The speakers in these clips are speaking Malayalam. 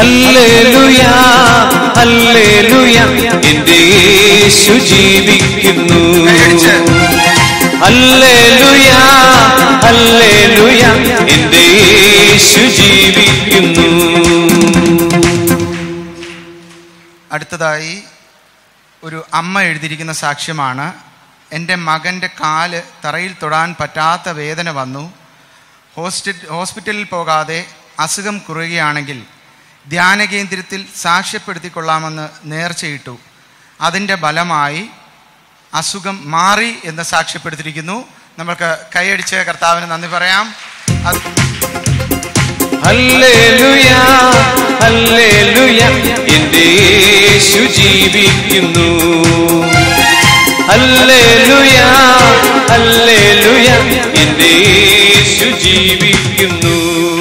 ഹല്ലേലൂയ ഹല്ലേലൂയ എന്റെ യേശു ജീവിക്കുന്നു കൈയടിച്ച്. ഹല്ലേലൂയ ഹല്ലേലൂയ എന്റെ യേശു ജീവിക്കുന്നു അടുത്തതായി ഒരു അമ്മ എഴുതിയിരിക്കുന്ന സാക്ഷ്യമാണ് എൻ്റെ മകൻ്റെ കാല് തറയിൽ തൊടാൻ പറ്റാത്ത വേദന വന്നു ഹോസ്റ്റി ഹോസ്പിറ്റലിൽ പോകാതെ അസുഖം കുറുകയാണെങ്കിൽ ധ്യാന കേന്ദ്രത്തിൽ സാക്ഷ്യപ്പെടുത്തിക്കൊള്ളാമെന്ന് നേർച്ചയിട്ടു അതിൻ്റെ ഫലമായി അസുഖം മാറി എന്ന് സാക്ഷ്യപ്പെടുത്തിയിരിക്കുന്നു നമുക്ക് കൈയടിച്ച് കർത്താവിന് നന്ദി പറയാം അത് ഹല്ലേലൂയ ഹല്ലേലൂയ എന്റെ യേശു ജീവിക്കുന്നു ഹല്ലേലൂയ ഹല്ലേലൂയ എന്റെ യേശു ജീവിക്കുന്നു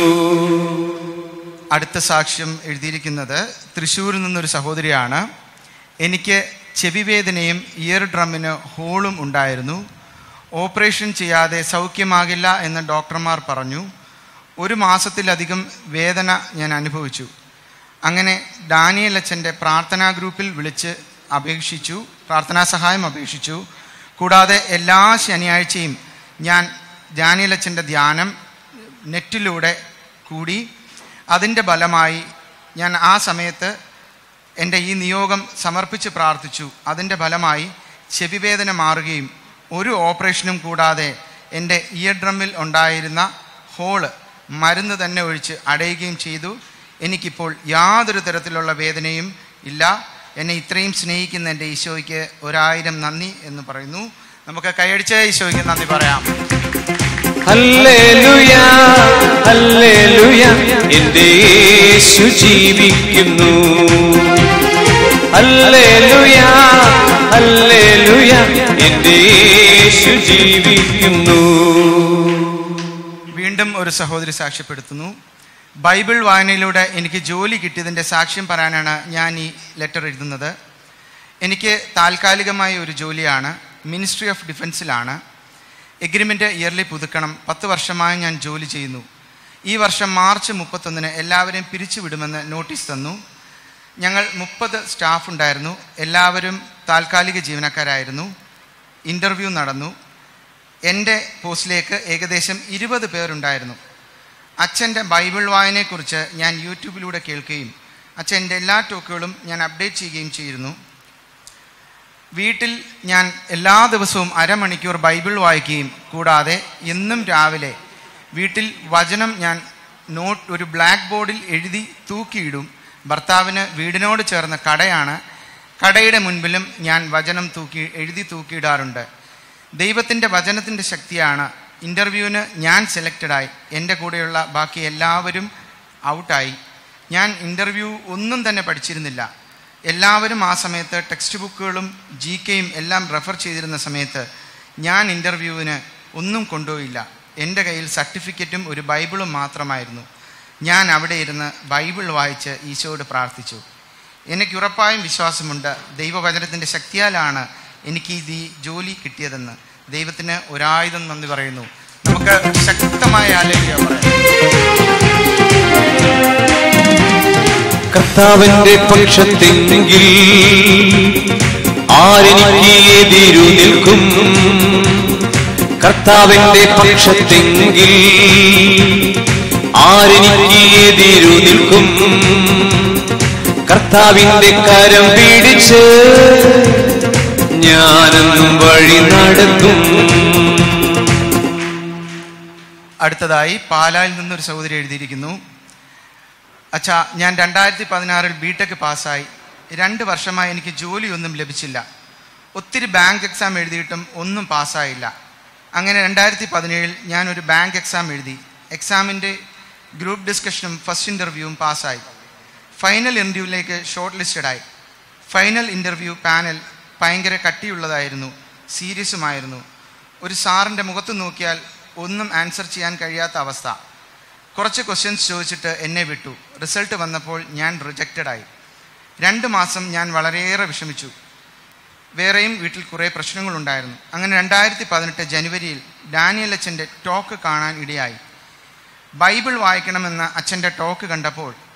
അടുത്ത സാക്ഷ്യം എഴുതിയിരിക്കുന്നത് തൃശ്ശൂരിൽ നിന്നൊരു സഹോദരിയാണ് എനിക്ക് ചെവിവേദനയും ഇയർ ഡ്രമ്മിന് ഹോളും ഉണ്ടായിരുന്നു ഓപ്പറേഷൻ ചെയ്യാതെ സൗഖ്യമാകില്ല എന്ന് ഡോക്ടർമാർ പറഞ്ഞു ഒരു മാസത്തിലധികം വേദന ഞാൻ അനുഭവിച്ചു അങ്ങനെ ഡാനിയൽ അച്ഛൻ്റെ പ്രാർത്ഥനാ ഗ്രൂപ്പിൽ വിളിച്ച് അപേക്ഷിച്ചു പ്രാർത്ഥനാ സഹായം അപേക്ഷിച്ചു കൂടാതെ എല്ലാ ശനിയാഴ്ചയും ഞാൻ ഡാനിയൽ അച്ഛൻ്റെ ധ്യാനം നെറ്റിലൂടെ കൂടി അതിൻ്റെ ഫലമായി ഞാൻ ആ സമയത്ത് എൻ്റെ ഈ നിയോഗം സമർപ്പിച്ച് പ്രാർത്ഥിച്ചു അതിൻ്റെ ഫലമായി ചെവിവേദന മാറുകയും ഒരു ഓപ്പറേഷനും കൂടാതെ എൻ്റെ ഇയർ ഡ്രമ്മിൽ ഉണ്ടായിരുന്ന ഹോള് മരുന്ന് തന്നെ ഒഴിച്ച് അടയുകയും ചെയ്തു എനിക്കിപ്പോൾ യാതൊരു തരത്തിലുള്ള വേദനയും ഇല്ല എന്നെ ഇത്രയും സ്നേഹിക്കുന്ന എൻ്റെ ഈശോയ്ക്ക് ഒരായിരം നന്ദി എന്ന് പറയുന്നു നമുക്ക് കൈയടിച്ച് ഈശോയ്ക്ക് നന്ദി പറയാം ഹല്ലേലൂയ ഹല്ലേലൂയ എന്റെ യേശു ജീവിക്കുന്നു ഹല്ലേലൂയ ഹല്ലേലൂയ എന്റെ യേശു ജീവിക്കുന്നു വീണ്ടും ഒരു സഹോദരി സാക്ഷ്യപ്പെടുത്തുന്നു ബൈബിൾ വായനയിലൂടെ എനിക്ക് ജോലി കിട്ടിയതിൻ്റെ സാക്ഷ്യം പറയാനാണ് ഞാൻ ഈ ലെറ്റർ എഴുതുന്നത് എനിക്ക് താൽക്കാലികമായ ഒരു ജോലിയാണ് മിനിസ്ട്രി ഓഫ് ഡിഫൻസിലാണ് എഗ്രിമെൻ്റ് ഇയർലി പുതുക്കണം പത്ത് വർഷമായി ഞാൻ ജോലി ചെയ്യുന്നു ഈ വർഷം മാർച്ച് മുപ്പത്തൊന്നിന് എല്ലാവരെയും പിരിച്ചുവിടുമെന്ന് നോട്ടീസ് തന്നു ഞങ്ങൾ മുപ്പത് സ്റ്റാഫ് ഉണ്ടായിരുന്നു എല്ലാവരും താൽക്കാലിക ജീവനക്കാരായിരുന്നു ഇൻ്റർവ്യൂ നടന്നു എൻ്റെ പോസ്റ്റിലേക്ക് ഏകദേശം ഇരുപത് പേരുണ്ടായിരുന്നു അച്ഛൻ്റെ ബൈബിൾ വായനയെക്കുറിച്ച് ഞാൻ യൂട്യൂബിലൂടെ കേൾക്കുകയും അച്ഛൻ്റെ എല്ലാ ടോക്കുകളും ഞാൻ അപ്ഡേറ്റ് ചെയ്യുകയും ചെയ്തിരുന്നു വീട്ടിൽ ഞാൻ എല്ലാ ദിവസവും അരമണിക്കൂർ ബൈബിൾ വായിക്കുകയും കൂടാതെ എന്നും രാവിലെ വീട്ടിൽ വചനം ഞാൻ നോട്ട് ഒരു ബ്ലാക്ക് ബോർഡിൽ എഴുതി തൂക്കിയിടും ഭർത്താവിന് വീടിനോട് ചേർന്ന കടയാണ് കടയുടെ മുൻപിലും ഞാൻ വചനം തൂക്കി എഴുതി തൂക്കിയിടാറുണ്ട് ദൈവത്തിൻ്റെ വചനത്തിൻ്റെ ശക്തിയാണ് ഇൻ്റർവ്യൂവിന് ഞാൻ സെലക്റ്റഡായി എൻ്റെ കൂടെയുള്ള ബാക്കി എല്ലാവരും ഔട്ടായി ഞാൻ ഇൻ്റർവ്യൂ ഒന്നും തന്നെ പഠിച്ചിരുന്നില്ല എല്ലാവരും ആ സമയത്ത് ടെക്സ്റ്റ് ബുക്കുകളും ജി കെയും എല്ലാം റെഫർ ചെയ്തിരുന്ന സമയത്ത് ഞാൻ ഇൻ്റർവ്യൂവിന് ഒന്നും കൊണ്ടുപോയില്ല എൻ്റെ കയ്യിൽ സർട്ടിഫിക്കറ്റും ഒരു ബൈബിളും മാത്രമായിരുന്നു ഞാൻ അവിടെ ഇരുന്ന് ബൈബിൾ വായിച്ച് ഈശോയോട് പ്രാർത്ഥിച്ചു എനിക്ക് ഉറപ്പായും വിശ്വാസമുണ്ട് ദൈവവചനത്തിൻ്റെ ശക്തിയാലാണ് എനിക്ക് ഇത് ഈ ജോലി കിട്ടിയതെന്ന് ദൈവത്തിന് ഒരായുധം നന്ദി പറയുന്നു നമുക്ക് ശക്തമായ ആലോചന പറയാം കർത്താവിന്റെ പക്ഷത്തെങ്കിൽ ആരെനിക്ക് എതിരു നിൽക്കും കർത്താവിന്റെ പക്ഷത്തെങ്കിൽ ആരെനിക്ക് എതിരു നിൽക്കും കർത്താവിന്റെ കരം പിടിച്ച് ഞാനെന്നും വഴി നടത്തും അടുത്തതായി പാലായിൽ നിന്നൊരു സഹോദരി എഴുതിയിരിക്കുന്നു അച്ഛാ ഞാൻ രണ്ടായിരത്തി പതിനാറിൽ ബി ടെക് പാസ്സായി രണ്ട് വർഷമായി എനിക്ക് ജോലിയൊന്നും ലഭിച്ചില്ല ഒത്തിരി ബാങ്ക് എക്സാം എഴുതിയിട്ടും ഒന്നും പാസ്സായില്ല അങ്ങനെ രണ്ടായിരത്തി പതിനേഴിൽ ഞാൻ ഒരു ബാങ്ക് എക്സാം എഴുതി എക്സാമിൻ്റെ ഗ്രൂപ്പ് ഡിസ്കഷനും ഫസ്റ്റ് ഇൻ്റർവ്യൂവും പാസ്സായി ഫൈനൽ ഇൻ്റർവ്യൂവിലേക്ക് ഷോർട്ട് ലിസ്റ്റഡായി ഫൈനൽ ഇൻ്റർവ്യൂ പാനൽ ഭയങ്കര കട്ടിയുള്ളതായിരുന്നു സീരിയസുമായിരുന്നു ഒരു സാറിൻ്റെ മുഖത്ത് നോക്കിയാൽ ഒന്നും ആൻസർ ചെയ്യാൻ കഴിയാത്ത അവസ്ഥ കുറച്ച് ക്വസ്റ്റ്യൻസ് ചോദിച്ചിട്ട് എന്നെ വിട്ടു റിസൾട്ട് വന്നപ്പോൾ ഞാൻ റിജക്റ്റഡായി രണ്ട് മാസം ഞാൻ വളരെയേറെ വിഷമിച്ചു വേറെയും വീട്ടിൽ കുറേ പ്രശ്നങ്ങളുണ്ടായിരുന്നു അങ്ങനെ രണ്ടായിരത്തി പതിനെട്ട് ജനുവരിയിൽ ഡാനിയൽ അച്ഛൻ്റെ ടോക്ക് കാണാൻ ഇടയായി ബൈബിൾ വായിക്കണമെന്ന അച്ഛൻ്റെ ടോക്ക് കണ്ടപ്പോൾ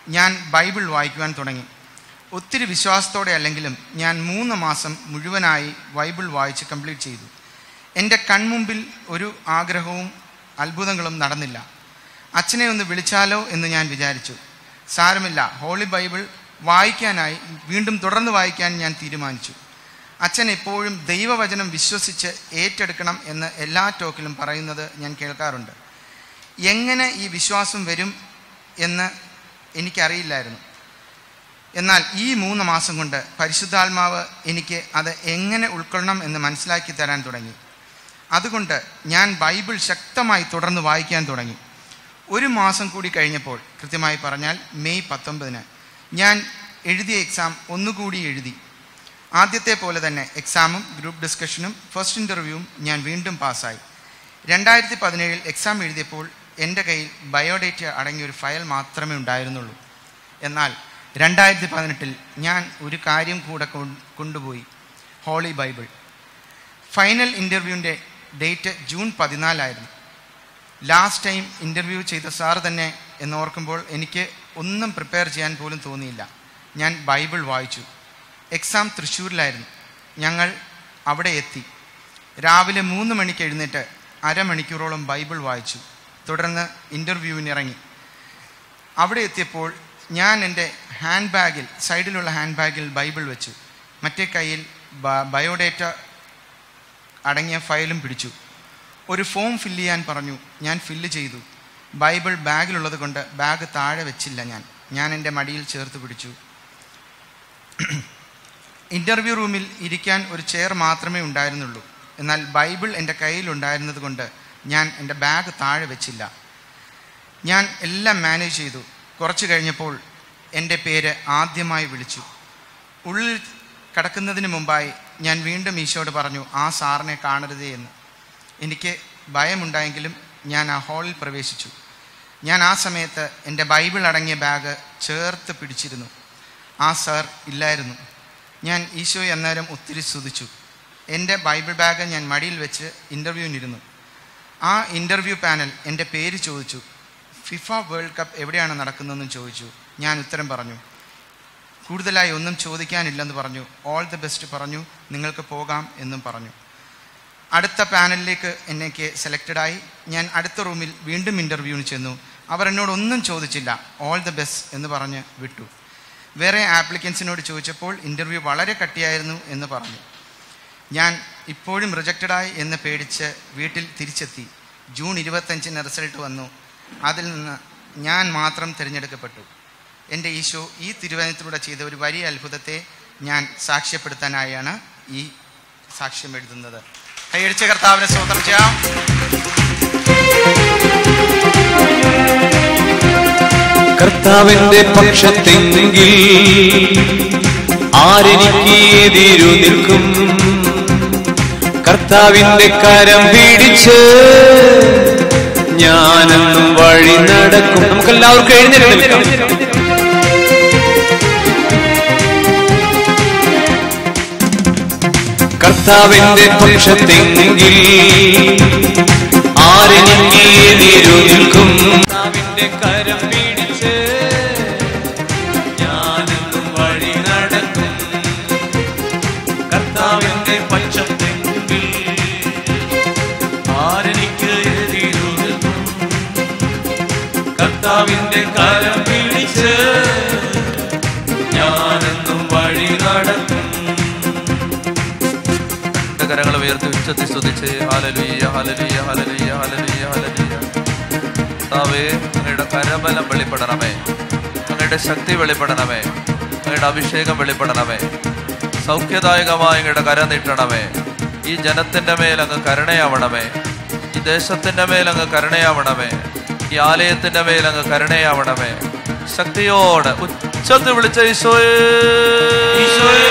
ഞാൻ ബൈബിൾ വായിക്കുവാൻ തുടങ്ങി ഒത്തിരി വിശ്വാസത്തോടെ അല്ലെങ്കിലും ഞാൻ മൂന്ന് മാസം മുഴുവനായി ബൈബിൾ വായിച്ച് കംപ്ലീറ്റ് ചെയ്തു എൻ്റെ കൺമുമ്പിൽ ഒരു ആഗ്രഹവും അത്ഭുതങ്ങളും നടന്നില്ല അച്ഛനെ ഒന്ന് വിളിച്ചാലോ എന്ന് ഞാൻ വിചാരിച്ചു സാരമില്ല ഹോളി ബൈബിൾ വായിക്കാനായി വീണ്ടും തുടർന്ന് വായിക്കാൻ ഞാൻ തീരുമാനിച്ചു അച്ഛൻ എപ്പോഴും ദൈവവചനം വിശ്വസിച്ച് ഏറ്റെടുക്കണം എന്ന് എല്ലാ ടോക്കിലും പറയുന്നത് ഞാൻ കേൾക്കാറുണ്ട് എങ്ങനെ ഈ വിശ്വാസം വരും എന്ന് എനിക്കറിയില്ലായിരുന്നു എന്നാൽ ഈ മൂന്ന് മാസം കൊണ്ട് പരിശുദ്ധാത്മാവ് എനിക്ക് അത് എങ്ങനെ ഉൾക്കൊള്ളണം എന്ന് മനസ്സിലാക്കി തരാൻ തുടങ്ങി അതുകൊണ്ട് ഞാൻ ബൈബിൾ ശക്തമായി തുടർന്ന് വായിക്കാൻ തുടങ്ങി ഒരു മാസം കൂടി കഴിഞ്ഞപ്പോൾ കൃത്യമായി പറഞ്ഞാൽ മെയ് പത്തൊമ്പതിന് ഞാൻ എഴുതിയ എക്സാം ഒന്നുകൂടി എഴുതി ആദ്യത്തെ പോലെ തന്നെ എക്സാമും ഗ്രൂപ്പ് ഡിസ്കഷനും ഫസ്റ്റ് ഇൻ്റർവ്യൂവും ഞാൻ വീണ്ടും പാസ്സായി രണ്ടായിരത്തി പതിനേഴിൽ എക്സാം എഴുതിയപ്പോൾ എൻ്റെ കയ്യിൽ ബയോഡേറ്റ അടങ്ങിയ ഒരു ഫയൽ മാത്രമേ ഉണ്ടായിരുന്നുള്ളൂ എന്നാൽ രണ്ടായിരത്തി പതിനെട്ടിൽ ഞാൻ ഒരു കാര്യം കൂടെ കൊ- കൊണ്ടുപോയി ഹോളി ബൈബിൾ ഫൈനൽ ഇൻ്റർവ്യൂവിൻ്റെ ഡേറ്റ് ജൂൺ പതിനാലായിരുന്നു ലാസ്റ്റ് ടൈം ഇൻ്റർവ്യൂ ചെയ്ത സാർ തന്നെ എന്നോർക്കുമ്പോൾ എനിക്ക് ഒന്നും പ്രിപ്പയർ ചെയ്യാൻ പോലും തോന്നിയില്ല ഞാൻ ബൈബിൾ വായിച്ചു എക്സാം തൃശ്ശൂരിലായിരുന്നു ഞങ്ങൾ അവിടെ എത്തി രാവിലെ മൂന്ന് മണിക്ക് എഴുന്നേറ്റ് അരമണിക്കൂറോളം ബൈബിൾ വായിച്ചു തുടർന്ന് ഇൻ്റർവ്യൂവിന് ഇറങ്ങി അവിടെ എത്തിയപ്പോൾ ഞാൻ എൻ്റെ ഹാൻഡ് ബാഗിൽ സൈഡിലുള്ള ഹാൻഡ് ബാഗിൽ ബൈബിൾ വെച്ചു മറ്റേ കയ്യിൽ ബ- ബയോഡേറ്റ അടങ്ങിയ ഫയലും പിടിച്ചു ഒരു ഫോം ഫില്ല് ചെയ്യാൻ പറഞ്ഞു ഞാൻ ഫില്ല് ചെയ്തു ബൈബിൾ ബാഗിലുള്ളത് കൊണ്ട് ബാഗ് താഴെ വെച്ചില്ല ഞാൻ ഞാൻ എൻ്റെ മടിയിൽ ചേർത്ത് പിടിച്ചു ഇൻ്റർവ്യൂ റൂമിൽ ഇരിക്കാൻ ഒരു ചെയർ മാത്രമേ ഉണ്ടായിരുന്നുള്ളൂ എന്നാൽ ബൈബിൾ എൻ്റെ കയ്യിലുണ്ടായിരുന്നത് കൊണ്ട് ഞാൻ എൻ്റെ ബാഗ് താഴെ വെച്ചില്ല ഞാൻ എല്ലാം മാനേജ് ചെയ്തു കുറച്ച് കഴിഞ്ഞപ്പോൾ എൻ്റെ പേര് ആദ്യമായി വിളിച്ചു ഉള്ളിൽ കടക്കുന്നതിന് മുമ്പായി ഞാൻ വീണ്ടും ഈശോയോട് പറഞ്ഞു ആ സാറിനെ കാണരുതേ എന്ന് എനിക്ക് ഭയമുണ്ടായെങ്കിലും ഞാൻ ആ ഹാളിൽ പ്രവേശിച്ചു ഞാൻ ആ സമയത്ത് എൻ്റെ ബൈബിൾ അടങ്ങിയ ബാഗ് ചേർത്ത് പിടിച്ചിരുന്നു ആ സാർ ഇല്ലായിരുന്നു ഞാൻ ഈശോയെ അന്നേരം ഒത്തിരി സ്തുതിച്ചു എൻ്റെ ബൈബിൾ ബാഗ് ഞാൻ മടിയിൽ വെച്ച് ഇൻ്റർവ്യൂവിനിരുന്നു ആ ഇൻ്റർവ്യൂ പാനൽ എൻ്റെ പേര് ചോദിച്ചു ഫിഫ വേൾഡ് കപ്പ് എവിടെയാണ് നടക്കുന്നതെന്ന് ചോദിച്ചു ഞാൻ ഉത്തരം പറഞ്ഞു കൂടുതലായി ഒന്നും ചോദിക്കാനില്ലെന്ന് പറഞ്ഞു ഓൾ ദി ബെസ്റ്റ് പറഞ്ഞു നിങ്ങൾക്ക് പോകാം എന്നും പറഞ്ഞു അടുത്ത പാനലിലേക്ക് എനിക്ക് സെലക്റ്റഡ് ആയി ഞാൻ അടുത്ത റൂമിൽ വീണ്ടും ഇൻ്റർവ്യൂവിന് ചെന്നു അവർ എന്നോട് ഒന്നും ചോദിച്ചില്ല ഓൾ ദി ബെസ്റ്റ് എന്ന് പറഞ്ഞ് വിട്ടു വേറെ ആപ്ലിക്കൻസിനോട് ചോദിച്ചപ്പോൾ ഇൻ്റർവ്യൂ വളരെ കട്ടിയായിരുന്നു എന്ന് പറഞ്ഞു ഞാൻ ഇപ്പോഴും റിജക്റ്റഡായി എന്ന് പേടിച്ച് വീട്ടിൽ തിരിച്ചെത്തി ജൂൺ ഇരുപത്തഞ്ചിന് റിസൾട്ട് വന്നു അതിൽ നിന്ന് ഞാൻ മാത്രം തിരഞ്ഞെടുക്കപ്പെട്ടു എൻ്റെ ഈശോ ഈ തിരുവനന്തപുരത്തിലൂടെ ചെയ്ത ഒരു വലിയ അത്ഭുതത്തെ ഞാൻ സാക്ഷ്യപ്പെടുത്താനായാണ് ഈ സാക്ഷ്യം എഴുതുന്നത് കൈയടിച്ച കർത്താവിനെ സ്വതന്ത്രം ചെയ്യാം കർത്താവിന്റെ പക്ഷത്തെങ്കിൽ ആരെനിക്ക് എതിരു നിൽക്കും കർത്താവിന്റെ കരം പിടിച്ച് ഞാനെന്നും വഴി നടക്കും നമുക്ക് എല്ലാവർക്കും എഴുന്നേറ്റ് നിൽക്കാം കർത്താവിന്റെ പക്ഷത്തെങ്കിൽ ആരെനിക്ക് എതിരു നിൽക്കും കർത്താവിന്റെ കരം പിടിച്ച് ഞാനെന്നും വഴി നടക്കും കർത്താവിന്റെ പക്ഷത്തെങ്കിൽ ആരെനിക്ക് എതിരു നിൽക്കും കർത്താവിന്റെ കരം പിടിച്ച് ഞാനെന്നും വഴി നടക്കും രണ്ട് കരങ്ങൾ ഉയർത്തി ഉച്ചത്തിൽ സ്തുതിച്ച് ഹാലലുയ്യ ഹാലലുയ്യ ഹാലലുയ്യ ഹാലലുയ്യ ഹാലലുയ്യ കർത്താവേ അങ്ങയുടെ കരബലം വെളിപ്പെടണമേ അങ്ങയുടെ ശക്തി വെളിപ്പെടണമേ അങ്ങയുടെ അഭിഷേകം വെളിപ്പെടണമേ സൗഖ്യദായകമായ അങ്ങയുടെ കര നീട്ടണമേ ഈ ജനത്തിന്റെ മേൽ അങ്ങ് കരുണയാവണമേ ഈ ദേശത്തിന്റെ മേൽ അങ്ങ് കരുണയാവണമേ ഈ ആലയത്തിന്റെ മേൽ അങ്ങ് കരുണയാവണമേ ശക്തിയോടെ ഉച്ചത്തിൽ വിളിച്ച ഈശോയേ ഈശോയേ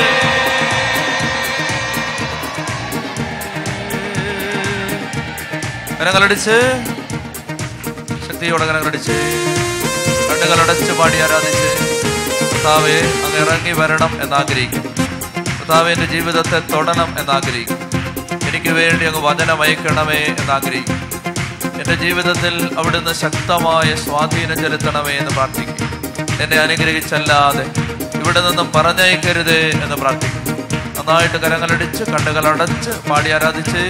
കരങ്ങളടിച്ച് ശക്തിയോടെ കരങ്ങളടിച്ച് കണ്ണുകളടച്ച് പാടി ആരാധിച്ച് കർത്താവെ അങ്ങ് ഇറങ്ങി വരണം എന്നാഗ്രഹിക്കും കർത്താവ് എൻ്റെ ജീവിതത്തെ തൊടണം എന്നാഗ്രഹിക്കും എനിക്ക് വേണ്ടി അങ്ങ് വചനം അയക്കണമേ എന്നാഗ്രഹിക്കും എൻ്റെ ജീവിതത്തിൽ അവിടുന്ന് ശക്തമായ സ്വാധീനം ചെലുത്തണമേ എന്ന് പ്രാർത്ഥിക്കും എന്നെ അനുഗ്രഹിച്ചല്ലാതെ ഇവിടെ നിന്നും പറഞ്ഞയക്കരുത് എന്ന് പ്രാർത്ഥിക്കും നന്നായിട്ട് കരങ്ങളടിച്ച് കണ്ണുകൾ അടച്ച് പാടി ആരാധിച്ച്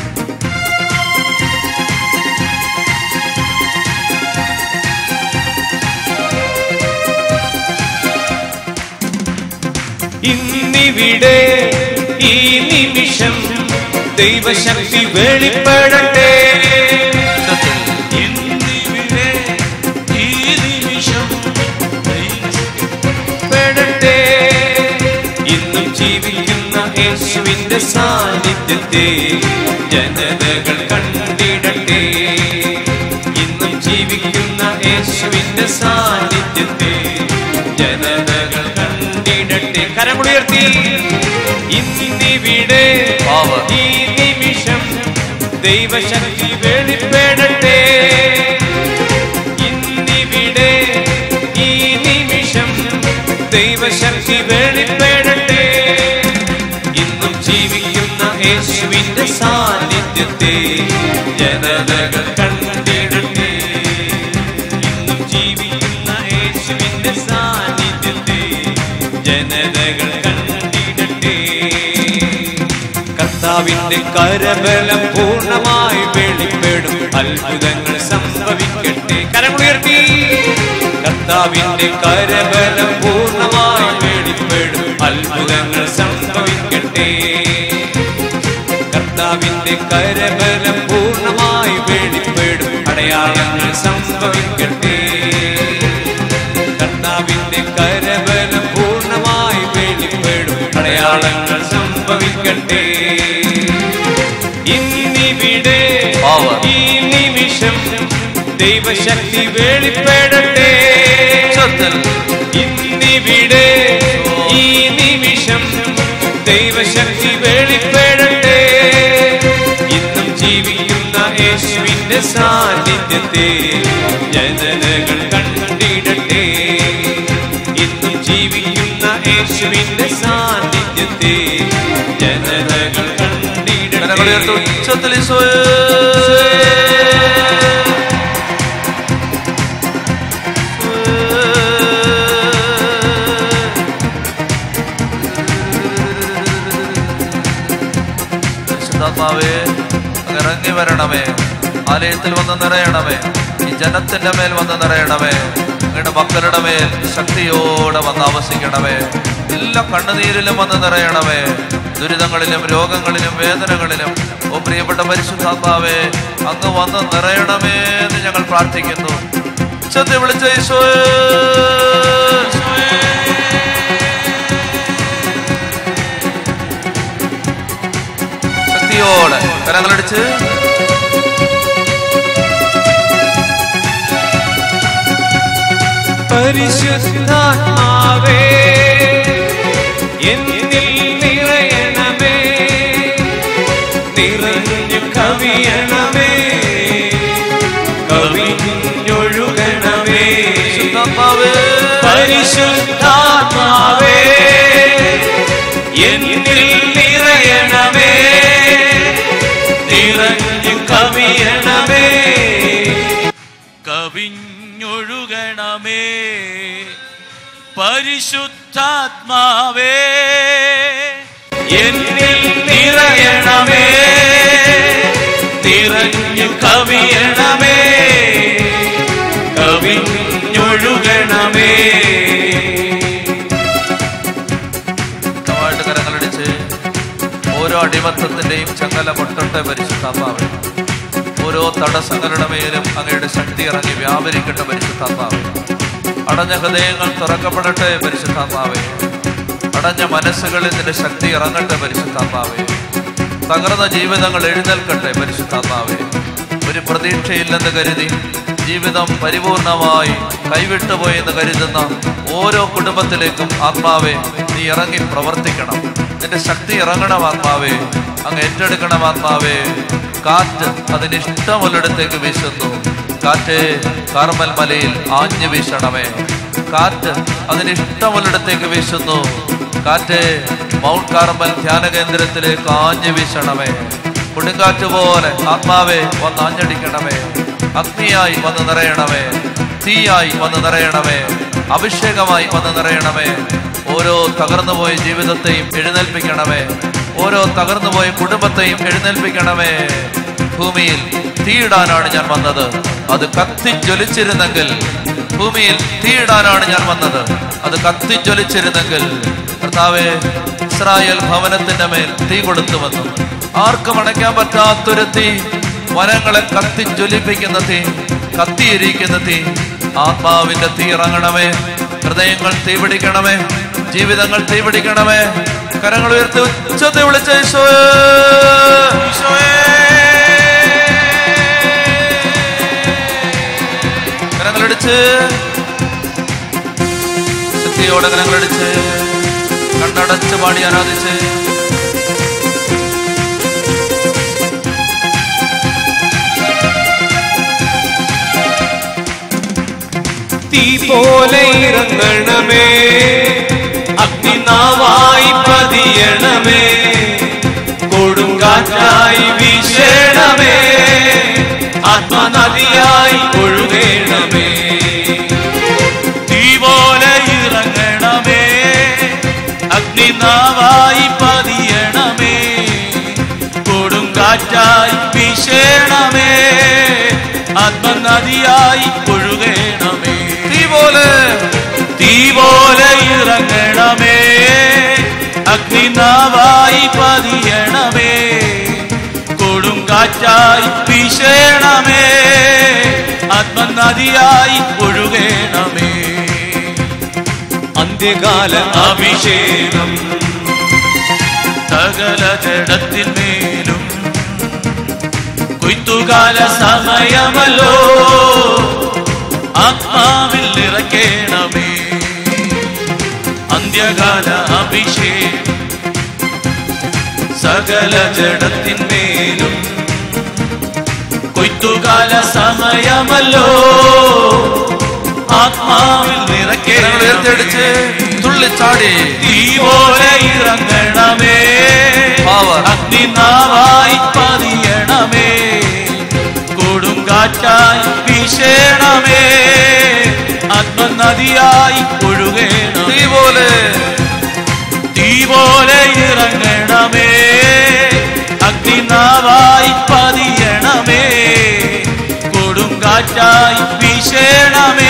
ഇന്നിവിടെ ഈ നിമിഷം ദൈവശക്തി വെളിപ്പെടട്ടെ ഉച്ചത്തിൽ ഇന്നിവിടെ ഈ നിമിഷം പെടട്ടെ ഇന്നും ജീവിക്കുന്ന യേശുവിന്റെ സാന്നിധ്യത്തെ ജനതകൾ കണ്ടിടട്ടെ ഇന്നും ജീവിക്കുന്ന യേശുവിന്റെ സാന്നിധ്യത്തെ ജനതകൾ കണ്ടിടട്ടെ കരമുയർത്തി ഇന്നിവിടെ Power. ഈ നിമിഷം ദൈവശക്തി വെളിപ്പെടട്ടെ ഇന്നിവിടെ ഈ നിമിഷം ദൈവശക്തി വെളിപ്പെടട്ടെ ഇന്നും ജീവിക്കുന്ന യേശുവിന്റെ സാന്നിധ്യത്തെ ജനതകൾ കണ്ടിടട്ടെ ഇന്നും ജീവിക്കുന്ന യേശുവിന്റെ സാന്നിധ്യത്തെ ജനതകൾ കണ്ടിടട്ടെ കർത്താവിന്റെ കരബലം പൂർണ്ണമായി വെളിപ്പെടും അത്ഭുതങ്ങൾ സംഭവിക്കട്ടെ കരമുയർത്തി കർത്താവിന്റെ കരബലം പൂർണ്ണമായി വെളിപ്പെടും അത്ഭുതങ്ങൾ സംഭവിക്കട്ടെ കർത്താവിന്റെ കരബലം പൂർണ്ണമായി വെളിപ്പെടും അടയാളങ്ങൾ സംഭവിക്കട്ടെ കർത്താവിന്റെ കരബലം പൂർണ്ണമായി വെളിപ്പെടും അടയാളങ്ങൾ സംഭവിക്കട്ടെ ഇന്നിവിടെ Power. ഈ നിമിഷം ദൈവശക്തി വെളിപ്പെടട്ടെ ഉച്ചത്തിൽ ഇന്നിവിടെ ഈ നിമിഷം ദൈവശക്തി വെളിപ്പെടട്ടെ ഇന്നും ജീവിക്കുന്ന യേശുവിന്റെ സാന്നിധ്യത്തെ ജനതകൾ കണ്ടിടട്ടെ ഇന്നും ജീവിക്കുന്ന യേശുവിന്റെ സാന്നിധ്യത്തെ ജനതകൾ കരങ്ങളുയർത്തി കണ്ടിടട്ടെ ഉച്ചത്തിൽ ഈശോയേ. പരിശുദ്ധാത്മാവേ അങ്ങ് ഇറങ്ങി വരണമേ ആലയത്തിൽ വന്ന് നിറയണമേ ഈ ജനത്തിന്റെ മേൽ വന്ന് നിറയണമേ അങ്ങയുടെ മക്കളുടെ മേൽ ശക്തിയോടെ വന്ന് ആവസിക്കണമേ എല്ലാ കണ്ണുനീരിലും വന്ന് നിറയണമേ ദുരിതങ്ങളിലും രോഗങ്ങളിലും വേദനകളിലും ഓ പ്രിയപ്പെട്ട പരിശുദ്ധാത്മാവേ അങ്ങ് വന്ന് നിറയണമേ എന്ന് ഞങ്ങൾ പ്രാർത്ഥിക്കുന്നു ഉച്ചത്തിൽ വിളിച്ച ഈശോയേ ശക്തിയോടെ കരങ്ങളടിച്ച് പരിശുദ്ധാത്മാവേ എന്നിൽ നിറയണമേ നിറഞ്ഞു കവിയണമേ കവിഞ്ഞൊഴുകണമേ ശുദ്ധാത്മാവേ പരിശുദ്ധാത്മാവേ എന്നിൽ നിറയണമേ നിറഞ്ഞു കവിയണമേ കവിഞ്ഞൊഴുകണമേ പരിശുദ്ധാത്മാവേ എന്നിൽ നിറയണമേ നിറഞ്ഞു കവിയണമേ കവിഞ്ഞൊഴുകണമേ നന്നായിട്ട് കരങ്ങളടിച്ച് ഓരോ അടിമത്തത്തിന്റെയും ചങ്ങല പൊട്ടട്ടെ പരിശുദ്ധാത്മാവേ ഓരോ തടസ്സങ്ങളുടെ മേലും അങ്ങയുടെ ശക്തി ഇറങ്ങി വ്യാപരിക്കട്ടെ പരിശുദ്ധാത്മാവേ അടഞ്ഞ ഹൃദയങ്ങൾ തുറക്കപ്പെടട്ടെ പരിശുദ്ധാത്മാവേ അടഞ്ഞ മനസ്സുകളിൽ നിന്റെ ശക്തി ഇറങ്ങട്ടെ പരിശുദ്ധാത്മാവേ തകർന്ന ജീവിതങ്ങൾ എഴുന്നേൽക്കട്ടെ പരിശുദ്ധാത്മാവേ ഒരു പ്രതീക്ഷയില്ലെന്ന് കരുതി ജീവിതം പരിപൂർണമായി കൈവിട്ടുപോയെന്ന് കരുതുന്ന ഓരോ കുടുംബത്തിലേക്കും ആത്മാവേ നീ ഇറങ്ങി പ്രവർത്തിക്കണം നിന്റെ ശക്തി ഇറങ്ങണം ആത്മാവേ അങ്ങ് ഏറ്റെടുക്കണം ആത്മാവേ കാറ്റ് അതിന് ഇഷ്ടമുള്ളിടത്തേക്ക് വീശുന്നു കാറ്റേ കാർമൽ മലയിൽ ആഞ്ഞു വീശണമേ കാറ്റ് അതിന് ഇഷ്ടമുള്ളിടത്തേക്ക് വീശുന്നു കാറ്റ് മൗണ്ട് കാർമൽ ധ്യാന കേന്ദ്രത്തിലേക്ക് ആഞ്ഞു വീശണമേ കൊടുങ്കാറ്റ് പോലെ ആത്മാവെ വന്ന് ആഞ്ഞടിക്കണമേ അഗ്നിയായി വന്ന് നിറയണമേ തീയായി വന്ന് നിറയണമേ അഭിഷേകമായി വന്ന് നിറയണമേ ഓരോ തകർന്നുപോയ ജീവിതത്തെയും എഴുന്നേൽപ്പിക്കണമേ ഓരോ തകർന്നുപോയ കുടുംബത്തെയും എഴുന്നേൽപ്പിക്കണമേ ഭൂമിയിൽ തീയിടാനാണ് ഞാൻ വന്നത് അത് കത്തിജ്വലിച്ചിരുന്നെങ്കിൽ ഭൂമിയിൽ തീയിടാനാണ് ഞാൻ വന്നത് അത് കത്തിജ്വലിച്ചിരുന്നെങ്കിൽ കർത്താവെ ഇസ്രായേൽ ഭവനത്തിന്റെ മേൽ തീ കൊടുത്തു വന്നു ആർക്കും അണയ്ക്കാൻ പറ്റാത്തൊരു തീ വനങ്ങളെ കത്തിജ്വലിപ്പിക്കുന്ന തീ കത്തിയിരിക്കുന്ന തീ ആത്മാവിന്റെ തീ ഇറങ്ങണമേ ഹൃദയങ്ങൾ തീ പിടിക്കണമേ ജീവിതങ്ങൾ തീ പിടിക്കണമേ കരങ്ങൾ ഉയർത്തി ഉച്ചത്തെ വിളിച്ച കരങ്ങളടിച്ച് ശക്തിയോടെ കരങ്ങളടിച്ച് കണ്ണടച്ച് പാടി ആരാധിച്ച് തീ പോലെ ഇറങ്ങണമേ അഗ്നിനാവായി പതിയണമേ കൊടുങ്കാറ്റായി വീശണമേ ആത്മനദിയായി ഒഴുകണമേ തീ പോലെ ഇറങ്ങണമേ അഗ്നിനാവായി പതിയണമേ കൊടുങ്കാറ്റായി വീശണമേ ആത്മനദിയായി ഒഴുകണമേ തീ പോലെ തീ പോലെ ഇറങ്ങണമേ അഗ്നിനാവായി പതിയണമേ കൊടുങ്കാറ്റായി വീശണമേ ആത്മനദിയായി ഒഴുകണമേ അന്ത്യകാല അഭിഷേകം സകല ജഡത്തിന്മേലും കൊയ്ത്തുകാല സമയമല്ലോ ആത്മാവിൽ നിറയ്ക്കണമേ അന്ത്യകാല അഭിഷേകം സകല ജഡത്തിന്മേലും കൊയ്ത്തുകാല സമയമല്ലോ ആത്മാവിൽ കരങ്ങൾ നിറയ്ക്കണമേ ഉയർത്തിയടിച്ച് തുള്ളിച്ചാടി തീ പോലെ ഇറങ്ങണമേ Power. അഗ്നിനാവായി പതിയണമേ കൊടുങ്കാറ്റായി വീശണമേ ആത്മനദിയായി ഒഴുകണം തീ പോലെ തീ പോലെ ഇറങ്ങണമേ അഗ്നിനാവായി പതിയണമേ കൊടുങ്കാറ്റായി വീശണമേ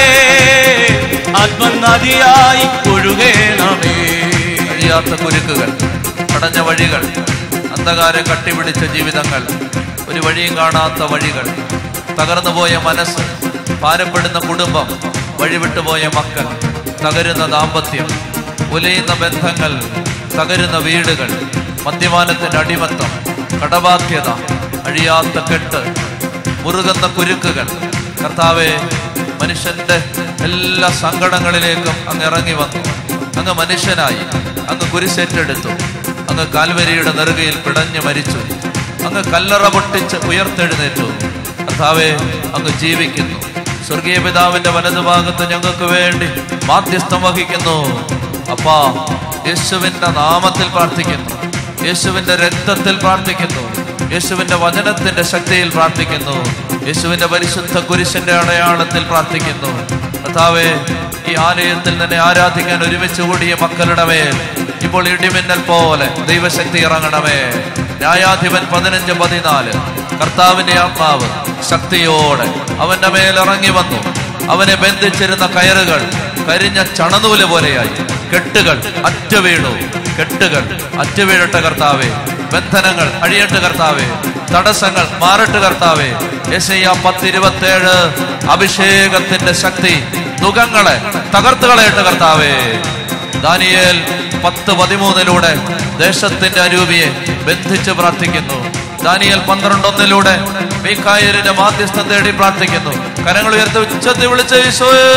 ആത്മനദിയായി ഒഴുകണമേ കഴിയാത്ത കുരുക്കുകൾ അടഞ്ഞ വഴികൾ അന്ധകാരം കട്ടിപിടിച്ച ജീവിതങ്ങൾ ഒരു വഴിയും കാണാത്ത വഴികൾ തകർന്നുപോയ മനസ്സ് ഭാരപ്പെടുന്ന കുടുംബം വഴിവിട്ടുപോയ മക്കൾ തകരുന്ന ദാമ്പത്യം ഉലയുന്ന ബന്ധങ്ങൾ തകരുന്ന വീടുകൾ മദ്യപാനത്തിന്റെ അടിമത്തം കടബാധ്യത അഴിയാത്ത കെട്ട് മുറുകുന്ന കുരുക്കുകൾ കർത്താവെ മനുഷ്യന്റെ എല്ലാ സങ്കടങ്ങളിലേക്കും അങ്ങ് ഇറങ്ങി വന്നു അങ്ങ് മനുഷ്യനായി അങ്ങ് കുരിശേറ്റെടുത്തു അങ്ങ് കാൽവരിയുടെ നെറുകയിൽ പിടഞ്ഞു മരിച്ചു അങ്ങ് കല്ലറ പൊട്ടിച്ച് ഉയർത്തെഴുന്നേറ്റു കർത്താവെ അങ്ങ് ജീവിക്കുന്നു സ്വർഗീയ പിതാവിന്റെ വലതുഭാഗത്ത് ഞങ്ങൾക്ക് വേണ്ടി മാധ്യസ്ഥം വഹിക്കുന്നു അപ്പാ യേശുവിന്റെ നാമത്തിൽ പ്രാർത്ഥിക്കുന്നു യേശുവിന്റെ രക്തത്തിൽ പ്രാർത്ഥിക്കുന്നു യേശുവിന്റെ വചനത്തിന്റെ ശക്തിയിൽ പ്രാർത്ഥിക്കുന്നു യേശുവിന്റെ പരിശുദ്ധ കുരിശന്റെ അടയാളത്തിൽ പ്രാർത്ഥിക്കുന്നു കർത്താവേ ഈ ആലയത്തിൽ തന്നെ ആരാധിക്കാൻ ഒരുമിച്ച് കൂടിയ മക്കളുടെ മേൽ ഇപ്പോൾ ഇടിമിന്നൽ പോലെ ദൈവശക്തി ഇറങ്ങണമേ ന്യായാധിപൻ പതിനഞ്ച് പതിനാല് കർത്താവിന്റെ ആത്മാവ് ശക്തിയോടെ അവന്റെ മേൽ ഇറങ്ങി വന്നു അവനെ ബന്ധിച്ചിരുന്ന കയറുകൾ കരിഞ്ഞ ചണനൂല് പോലെയായി കെട്ടുകൾ അറ്റ വീണു കെട്ടുകൾ അറ്റ വീഴട്ടെ കർത്താവേ ബന്ധനങ്ങൾ അഴിയട്ടെ കർത്താവേ തടസ്സങ്ങൾ മാറട്ടെ കർത്താവേ യശയ്യ പത്തിരുപത്തേഴ് അഭിഷേകത്തിന്റെ ശക്തി മുഖങ്ങളെ തകർത്ത് കളയട്ടെ കർത്താവേ ദാനിയേൽ പത്ത് പതിമൂന്നിലൂടെ ദേശത്തിന്റെ അരൂപിയെ ബന്ധിച്ച് പ്രാർത്ഥിക്കുന്നു ദാനിയേൽ പന്ത്രണ്ടൊന്നിലൂടെ മീഖായലിന്റെ മാധ്യസ്ഥം തേടി പ്രാർത്ഥിക്കുന്നു കരങ്ങൾ ഉയർത്തി ഉച്ചത്തിൽ വിളിച്ച ഈശോയേ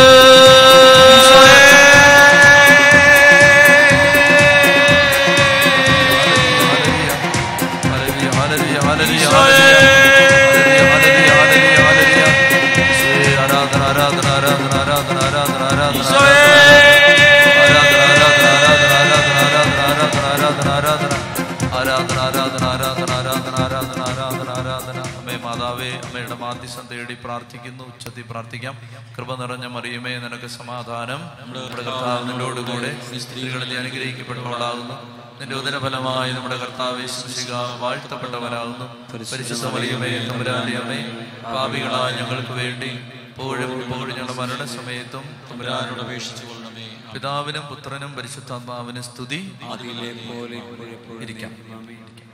ഹല്ലേലൂയ, ഹല്ലേലൂയ, ഹല്ലേലൂയ, ഹല്ലേലൂയ, ഹല്ലേലൂയ, ഹല്ലേലൂയ, ഹല്ലേലൂയ. ഈശോയേ, ആരാധന ആരാധന ആരാധന ആരാധന ആരാധന ആരാധന ആരാധന ആരാധന ആരാധന ആരാധന ആരാധന ആരാധന ആരാധന ആരാധന അമ്മേ മാതാവേ അമ്മയുടെ മാധ്യസ്ഥം തേടി വേണ്ടി പ്രാർത്ഥിക്കുന്നു ഉച്ചത്തിൽ പ്രാർത്ഥിക്കാം കൃപ നിറഞ്ഞ മറിയുമേ നിനക്ക് സമാധാനം നമ്മുടെ കർത്താവ് നിന്നോട് കൂടെ സ്ത്രീകളിൽ അനുഗ്രഹിക്കപ്പെട്ടവളാകുന്നു നിന്റെ ഉദരഫലമായി നമ്മുടെ കർത്താവ് ശിശിക വാഴ്ത്തപ്പെട്ടവരാകുന്നു പരിശുദ്ധ മറിയമേ തമ്പുരാന്റെ അമ്മേ പാപികളായ ഞങ്ങൾക്ക് വേണ്ടി ഇപ്പോഴും ഇപ്പോഴും ഞങ്ങളുടെ മരണസമയത്തും തമ്പുരാനോട് അപേക്ഷിച്ചു കൊള്ളണമേ പിതാവിനും പുത്രനും പരിശുദ്ധാത്മാവിനും സ്തുതി ആദിയിലെ പോലെ ഇപ്പോഴെപ്പോഴും ഇരിക്കാം